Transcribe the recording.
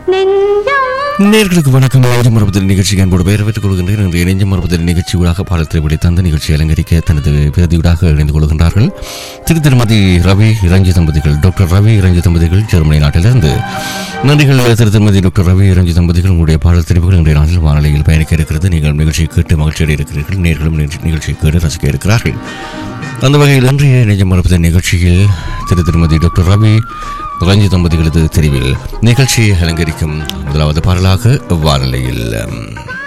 நேர்களுக்கு வணக்கம் நெஞ்சம் மரபத்தில் நிகழ்ச்சி என்போடு பெயர் பெற்றுக் கொள்கின்றேன் இன்றைய நெஞ்சம் மரபத்தில் நிகழ்ச்சியூடாக பாடத்திரை பிடித்த அந்த நிகழ்ச்சி அலங்கரிக்க தனது பிரதியூடாக இணைந்து கொள்கின்றார்கள் திரு திருமதி ரவி இறஞ்சி தம்பதிகள் டாக்டர் ரவி இறஞ்சி தம்பதிகள் ஜெர்மனி நாட்டிலிருந்து நன்றிகள் திரு திருமதி டாக்டர் ரவி இறஞ்சி தம்பதிகள் உங்களுடைய பாடல் தெரிவுகள் இன்றைய நாளில் வானொலியில் பயணிக்க இருக்கிறது நீங்கள் நிகழ்ச்சியை கேட்டு மகிழ்ச்சியோடு இருக்கிறீர்கள் நேர்களும் நிகழ்ச்சி- நிகழ்ச்சியை கேட்டு ரசிக்க இருக்கிறார்கள் அந்த வகையில் இன்றைய நெஞ்சம் மரபத்தில் நிகழ்ச்சியில் திரு திருமதி டாக்டர் ரவி ரஞ்சி தம்பதிகளது தெரிவில் நிகழ்ச்சியை அலங்கரிக்கும் முதலாவது பாடலாக வானிலையில்